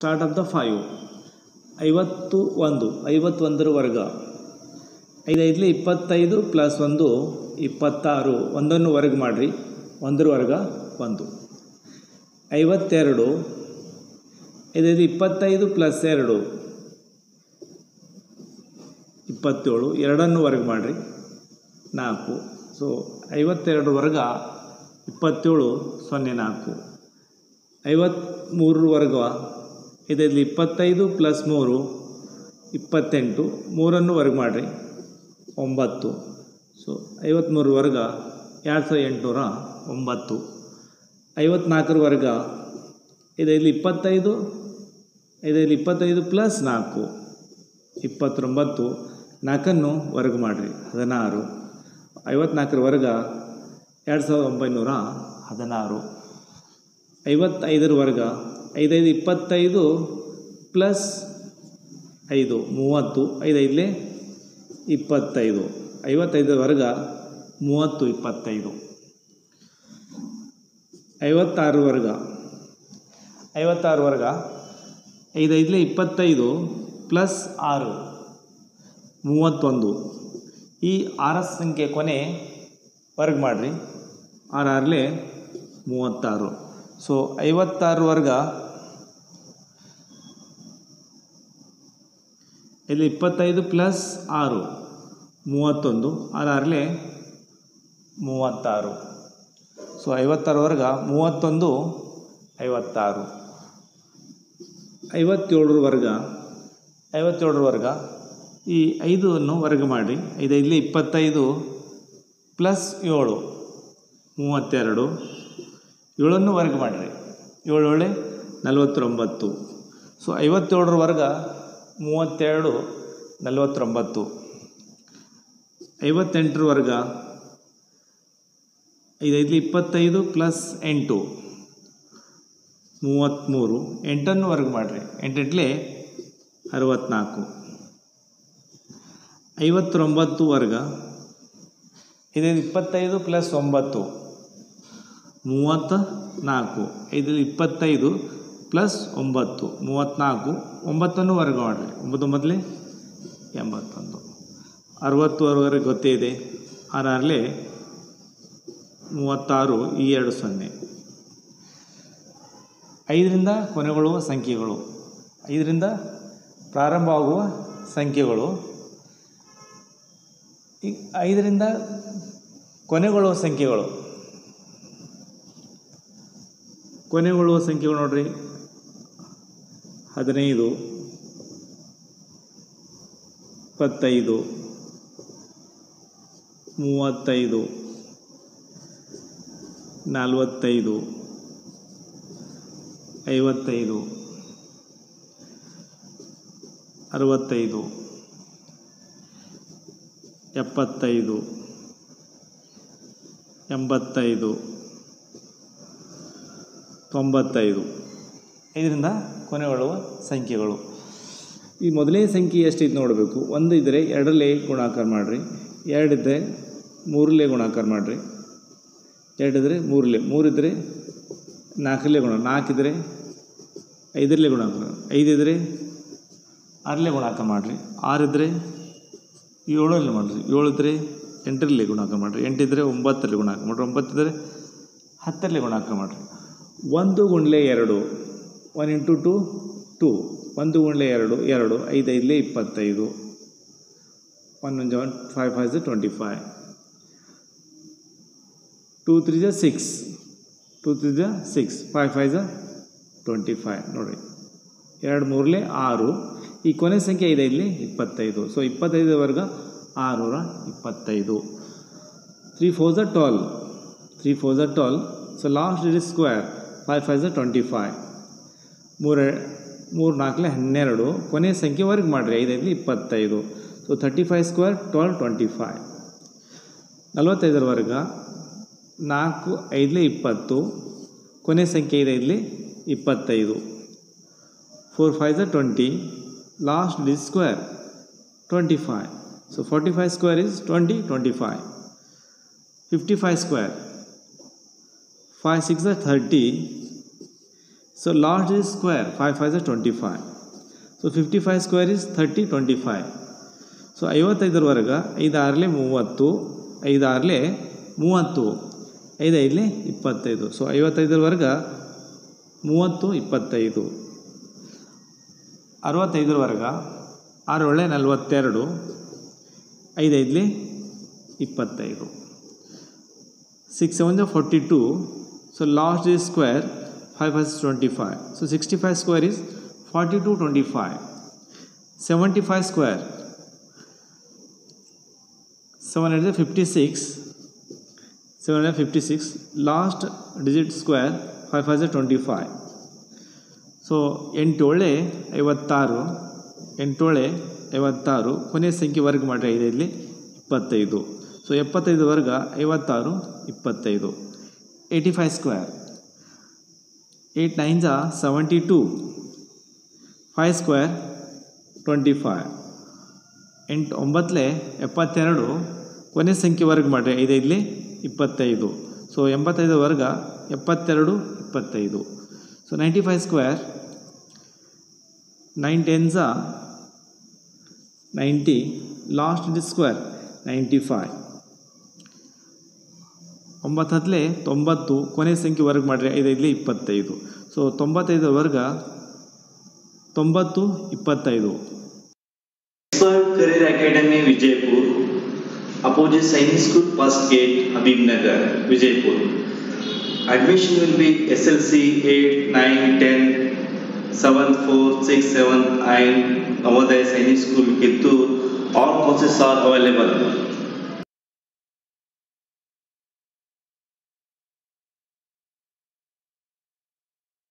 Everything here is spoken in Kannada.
ಸ್ಟಾರ್ಟ್ ಆಫ್ ದ ಫೈವ್ ಐವತ್ತು ಒಂದು ಐವತ್ತೊಂದರ ವರ್ಗ ಐದೈದಲಿ ಇಪ್ಪತ್ತೈದು ಪ್ಲಸ್ ಒಂದು ಇಪ್ಪತ್ತಾರು ಒಂದನ್ನು ವರ್ಗ ಮಾಡಿರಿ ಒಂದರ ವರ್ಗ ಒಂದು ಐವತ್ತೆರಡು ಐದೈದು ಇಪ್ಪತ್ತೈದು ಪ್ಲಸ್ ಎರಡು ಇಪ್ಪತ್ತೇಳು ಎರಡನ್ನು ವರ್ಗ ಮಾಡಿರಿ ನಾಲ್ಕು ಸೊ ಐವತ್ತೆರಡು ವರ್ಗ ಇಪ್ಪತ್ತೇಳು ಸೊನ್ನೆ ನಾಲ್ಕು ಐವತ್ತ್ಮೂರರ ವರ್ಗ ಇದರಲ್ಲಿ ಇಪ್ಪತ್ತೈದು ಪ್ಲಸ್ ಮೂರು ಇಪ್ಪತ್ತೆಂಟು ಮೂರನ್ನು ವರ್ಗ ಮಾಡಿರಿ ಒಂಬತ್ತು ಸೊ ಐವತ್ತ್ಮೂರರ ವರ್ಗ ಎರಡು ಸಾವಿರದ ಎಂಟುನೂರ ಒಂಬತ್ತು ಐವತ್ನಾಲ್ಕರ ವರ್ಗ ಇದರಲ್ಲಿ ಇಪ್ಪತ್ತೈದು ಇದರಲ್ಲಿ ಇಪ್ಪತ್ತೈದು ಪ್ಲಸ್ ನಾಲ್ಕು ಇಪ್ಪತ್ತೊಂಬತ್ತು ನಾಲ್ಕನ್ನು ವರ್ಗ ಮಾಡಿರಿ ಹದಿನಾರು ಐವತ್ನಾಲ್ಕರ ವರ್ಗ ಎರಡು ಸಾವಿರದ ಒಂಬೈನೂರ ಹದಿನಾರು ಐವತ್ತೈದರ ವರ್ಗ ಐದೈದು ಇಪ್ಪತ್ತೈದು ಪ್ಲಸ್ ಐದು ಮೂವತ್ತು ಐದೈದಲೇ ಇಪ್ಪತ್ತೈದು ಐವತ್ತೈದರ ವರ್ಗ ಮೂವತ್ತು ಇಪ್ಪತ್ತೈದು ಐವತ್ತಾರು ವರ್ಗ ಐವತ್ತಾರು ವರ್ಗ ಐದೈದಲೇ ಇಪ್ಪತ್ತೈದು ಪ್ಲಸ್ ಆರು ಮೂವತ್ತೊಂದು ಈ ಆರ ಸಂಖ್ಯೆ ಕೊನೆ ವರ್ಗ ಮಾಡಿರಿ ಆರಾರಲೇ ಮೂವತ್ತಾರು ಸೊ ಐವತ್ತಾರು ವರ್ಗ ಇಲ್ಲಿ ಇಪ್ಪತ್ತೈದು ಪ್ಲಸ್ ಆರು ಮೂವತ್ತೊಂದು ಆರಾರಲೇ ಮೂವತ್ತಾರು ಸೊ ಐವತ್ತಾರು ವರ್ಗ ಮೂವತ್ತೊಂದು ಐವತ್ತಾರು ಐವತ್ತೇಳರ ವರ್ಗ ಐವತ್ತೇಳರ ವರ್ಗ ಈ ಐದನ್ನು ವರ್ಗ ಮಾಡಿ ಐದೈದಲಿ ಇಪ್ಪತ್ತೈದು ಪ್ಲಸ್ ಏಳು ಮೂವತ್ತೆರಡು ಏಳನ್ನು ವರ್ಗ ಮಾಡಿರಿ ಏಳು ಏಳೆ ನಲವತ್ತೊಂಬತ್ತು ಸೊ ಐವತ್ತೇಳರ ವರ್ಗ ಮೂವತ್ತೆರಡು ನಲವತ್ತೊಂಬತ್ತು ಐವತ್ತೆಂಟರ ವರ್ಗ ಐದೈದಲಿ ಇಪ್ಪತ್ತೈದು ಪ್ಲಸ್ ಎಂಟು ಮೂವತ್ತ್ಮೂರು ಎಂಟನ್ನು ವರ್ಗ ಮಾಡಿರಿ ಎಂಟೆಂಟ್ಲೆ ಅರವತ್ತ್ನಾಲ್ಕು ಐವತ್ತೊಂಬತ್ತು ವರ್ಗ ಇದೈದು ಇಪ್ಪತ್ತೈದು ಪ್ಲಸ್ ಒಂಬತ್ತು ಮೂವತ್ತ ನಾಲ್ಕು ಐದರಲ್ಲಿ ಇಪ್ಪತ್ತೈದು ಪ್ಲಸ್ ಒಂಬತ್ತು ಮೂವತ್ತ್ನಾಲ್ಕು ಒಂಬತ್ತನ್ನು ವರ್ಗ ಮಾಡಿರಿ ಒಂಬತ್ತು ಮೊದಲೇ ಎಂಬತ್ತೊಂದು ಅರವತ್ತುವರೆವರೆಗೆ ಗೊತ್ತೇ ಇದೆ ಆರಾರಲೇ ಮೂವತ್ತಾರು ಈ ಎರಡು ಸೊನ್ನೆ ಐದರಿಂದ ಕೊನೆಗೊಳ್ಳುವ ಸಂಖ್ಯೆಗಳು ಐದರಿಂದ ಪ್ರಾರಂಭವಾಗುವ ಸಂಖ್ಯೆಗಳು ಈ ಐದರಿಂದ ಕೊನೆಗೊಳ್ಳುವ ಸಂಖ್ಯೆಗಳು ಕೊನೆಗೊಳ್ಳುವ ಸಂಖ್ಯೆಗಳು ನೋಡ್ರಿ ಹದಿನೈದು ಇಪ್ಪತ್ತೈದು ಮೂವತ್ತೈದು ನಲವತ್ತೈದು ಐವತ್ತೈದು ಅರವತ್ತೈದು ಎಪ್ಪತ್ತೈದು ಎಂಬತ್ತೈದು ತೊಂಬತ್ತೈದು ಇದರಿಂದ ಕೊನೆಗೊಳ್ಳುವ ಸಂಖ್ಯೆಗಳು ಈ ಮೊದಲನೇ ಸಂಖ್ಯೆ ಎಷ್ಟೈತೆ ನೋಡಬೇಕು ಒಂದು ಇದ್ದರೆ ಎರಡರಲ್ಲೇ ಗುಣಾಕಾರ ಮಾಡಿರಿ ಎರಡಿದ್ದರೆ ಮೂರಲ್ಲೇ ಗುಣಾಕಾರ ಮಾಡಿರಿ ಎರಡಿದ್ರೆ ಮೂರಲ್ಲೇ ಮೂರಿದ್ದರೆ ನಾಲ್ಕರಲ್ಲೇ ಗುಣ ನಾಲ್ಕಿದ್ರೆ ಐದರಲ್ಲೇ ಗುಣಾಕಾರ ಐದಿದ್ರೆ ಆರಲ್ಲೇ ಗುಣಾಕಾರ ಮಾಡಿರಿ ಆರಿದ್ರೆ ಏಳರಲ್ಲಿ ಮಾಡಿರಿ ಏಳಿದ್ರೆ ಎಂಟರಲ್ಲಿ ಗುಣಾಕಾರ ಮಾಡಿರಿ ಎಂಟಿದ್ರೆ ಒಂಬತ್ತರಲ್ಲಿ ಗುಣಾಕಾರ ಮಾಡಿರಿ ಒಂಬತ್ತಿದ್ರೆ ಹತ್ತರಲ್ಲಿ ಗುಣಾಕಾರ ಮಾಡಿರಿ ಒಂದು ಗುಂಡ್ಲೆ ಎರಡು ಒನ್ ಇಂಟು ಟು ಟು ಒಂದು ಗುಂಡ್ಲೆ ಎರಡು ಎರಡು ಐದು ಐದಲೇ ಇಪ್ಪತ್ತೈದು one one one five five ಜ ಟ್ವೆಂಟಿ ಫೈವ್ ಟೂ ತ್ರೀ ಜ ಸಿಕ್ಸ್ ಟೂ ತ್ರೀ ಜ ಸಿಕ್ಸ್ ಫೈವ್ ಫೈವ್ ಜ ಟ್ವೆಂಟಿ ಫೈವ್ ನೋಡಿರಿ ಎರಡು ಮೂರಲೇ ಆರು ಈ ಕೊನೆ ಸಂಖ್ಯೆ ಐದೈದಲಿ ಇಪ್ಪತ್ತೈದು ಸೊ ಇಪ್ಪತ್ತೈದರವರೆಗ ಆರುನೂರ ಇಪ್ಪತ್ತೈದು ತ್ರೀ ಫೋರ್ ಝ ಟ್ವೆಲ್ ತ್ರೀ ಫೋರ್ ಝ twelve so last it is square five five ಝ ಟ್ವೆಂಟಿ ಫೈವ್ ಮೂರು ಮೂರು ನಾಲ್ಕಲೆ ಹನ್ನೆರಡು ಕೊನೆ ಸಂಖ್ಯೆ ವರ್ಗ ಮಾಡಿರಿ ಐದೈದಲಿ ಇಪ್ಪತ್ತೈದು ಸೊ ಥರ್ಟಿ ಫೈವ್ ಸ್ಕ್ವೇರ್ ಟ್ವೆಲ್ ಟ್ವೆಂಟಿ ಫೈವ್ ನಲವತ್ತೈದರ ವರ್ಗ ನಾಲ್ಕು ಐದಲೇ ಇಪ್ಪತ್ತು ಕೊನೆ ಸಂಖ್ಯೆ ಐದೈದಲಿ ಇಪ್ಪತ್ತೈದು ಫೋರ್ ಫೈವ್ ಝ twenty last is square twenty five so forty five square is twenty twenty five fifty five square five six ಝ thirty so last is square five five is twenty five so fifty five square is thirty twenty five so ಐವತ್ತೈದರವರೆಗೆ ಐದಾರಲೆ ಮೂವತ್ತು ಐದಾರಲೆ ಮೂವತ್ತು ಐದೈದಲೆ ಇಪ್ಪತ್ತೈದು ಸೊ ಐವತ್ತೈದರವರೆಗೆ ಮೂವತ್ತು ಇಪ್ಪತ್ತೈದು ಅರವತ್ತೈದರವರೆಗೆ ಆರು ಒಳ್ಳೆ ನಲವತ್ತೆರಡು ಐದೈದಲೆ ಇಪ್ಪತ್ತೈದು six seven forty two so last is square five five twenty five so sixty five square is forty two twenty five seventy five square seven hundred fifty six seven hundred fifty six last digit square five five twenty five so ಎಂಟೋಳೆ ಐವತ್ತಾರು ಎಂಟೋಳೆ ಐವತ್ತಾರು ಕೊನೆಯ ಸಂಖ್ಯೆ ವರ್ಗ ಮಾಡಿರಿ ಐದೈದಲಿ ಇಪ್ಪತ್ತೈದು ಸೊ ಎಪ್ಪತ್ತೈದು ವರ್ಗ ಐವತ್ತಾರು ಇಪ್ಪತ್ತೈದು eighty five square eight nine ಜಾ seventy two five square twenty five ಎಂಟು ಒಂಬತ್ತಲೆ ಎಪ್ಪತ್ತೆರಡು ಕೊನೆ ಸಂಖ್ಯೆ ವರ್ಗ ಮಾಡಿರಿ ಐದೈದಲಿ ಇಪ್ಪತ್ತೈದು ಸೊ ಎಂಬತ್ತೈದು ವರ್ಗ ಎಪ್ಪತ್ತೆರಡು ಇಪ್ಪತ್ತೈದು so ninety five square nine ಟೆನ್ಸಾ ninety last it square ninety five ಒಂಬತ್ತು ಹತ್ತಲೆ ತೊಂಬತ್ತು ಕೊನೆ ಸಂಖ್ಯೆ ವರ್ಗ ಮಾಡಿರಿ ಐದೈದಲಿ ಇಪ್ಪತ್ತೈದು ಸೊ ತೊಂಬತ್ತೈದು ವರ್ಗ ತೊಂಬತ್ತು ಇಪ್ಪತ್ತೈದು Expert Career Academy Vijaypur, opposite Sainik School, First Gate, Habib Nagar, Vijaypur. Admission will be SLC 8, 9, 10, 7, 4, 6, 7, and Navodaya Sainik School, Kittur. All courses are available.